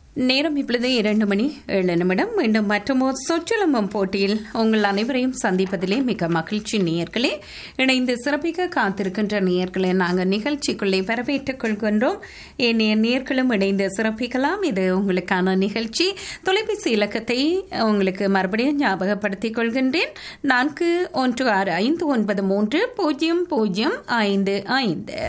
நேரம் இப்பொழுது இரண்டு மணி ஏழு நிமிடம் மீண்டும் மற்றொரு சொற்றலம்பம் போட்டியில் உங்கள் அனைவரையும் சந்திப்பதிலே மிக மகிழ்ச்சி நேயர்களே இணைந்து சிறப்பிக்க காத்திருக்கின்ற நேயர்களை நாங்கள் நிகழ்ச்சிக்குள்ளே வரவேற்றுக் கொள்கின்றோம் ஏனைய நேர்களும் இணைந்து சிறப்பிக்கலாம் இது உங்களுக்கான நிகழ்ச்சி தொலைபேசி இலக்கத்தை உங்களுக்கு மறுபடியும் ஞாபகப்படுத்திக் கொள்கின்றேன் நான்கு ஒன்று ஆறு ஐந்து ஒன்பது மூன்று பூஜ்ஜியம் பூஜ்ஜியம் ஐந்து ஐந்து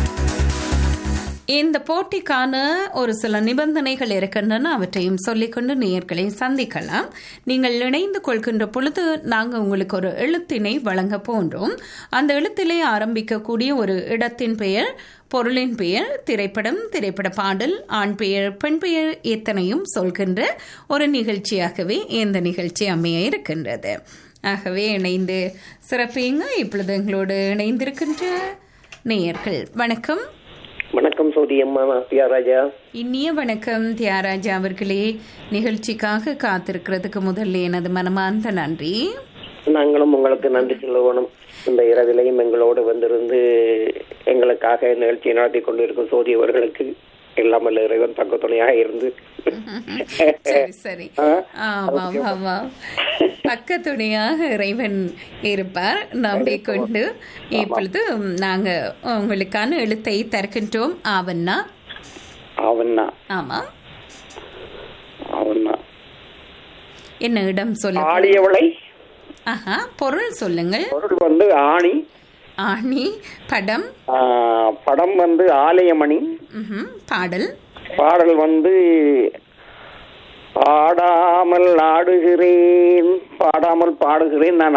இந்த போட்டிக்கான ஒரு சில நிபந்தனைகள் இருக்கின்றன அவற்றையும் சொல்லிக்கொண்டு நேயர்களை சந்திக்கலாம் நீங்கள் இணைந்து கொள்கின்ற பொழுது நாங்கள் உங்களுக்கு ஒரு எழுத்தினை வழங்க போன்றோம் அந்த எழுத்திலே ஆரம்பிக்கக்கூடிய ஒரு இடத்தின் பெயர் பொருளின் பெயர் திரைப்படம் திரைப்பட பாடல் ஆண் பெயர் பெண் பெயர் எத்தனையும் சொல்கின்ற ஒரு நிகழ்ச்சியாகவே இந்த நிகழ்ச்சி அமைய இருக்கின்றது ஆகவே இணைந்து சிறப்பிங்க இப்பொழுது எங்களோடு இணைந்திருக்கின்ற நேயர்கள் வணக்கம் வணக்கம் சோதி அம்மா நான் தியாகராஜா இனிய வணக்கம் தியாகராஜா அவர்களே நிகழ்ச்சிக்காக காத்திருக்கிறதுக்கு முதல்ல எனது மனமார்ந்த நன்றி நாங்களும் உங்களுக்கு நன்றி சொல்லணும் இந்த இரவிலையும் எங்களோடு வந்திருந்து எங்களுக்காக நிகழ்ச்சியை நடத்தி கொண்டிருக்கும் சோதி அவர்களுக்கு இல்லாமல் இறைவன் தங்க துணையாக இருந்து சரி சரி ஆ, ஆமாம் ஆமாம் பக்கத்துணையாக இறைவன் இருப்பார் நம்பிக்கொண்டு இப்பொழுது நாங்க உங்களுக்கான எழுத்தை தருகின்றோம் ஆவண்ணா அவன்னா ஆமாம் அவன்னா என்ன இடம் சொல்ல ஆடியவளை ஆஹா பொருள் சொல்லுங்கள் பொருள் வந்து ஆணி ஆணி படம் ஆ, படம் வந்து ஆலயமணி ம்ஹும், பாடல் பாடல் வந்து பாடாமல் ஆடுகிறேன் பாடாமல் பாடுகிறேன் நான்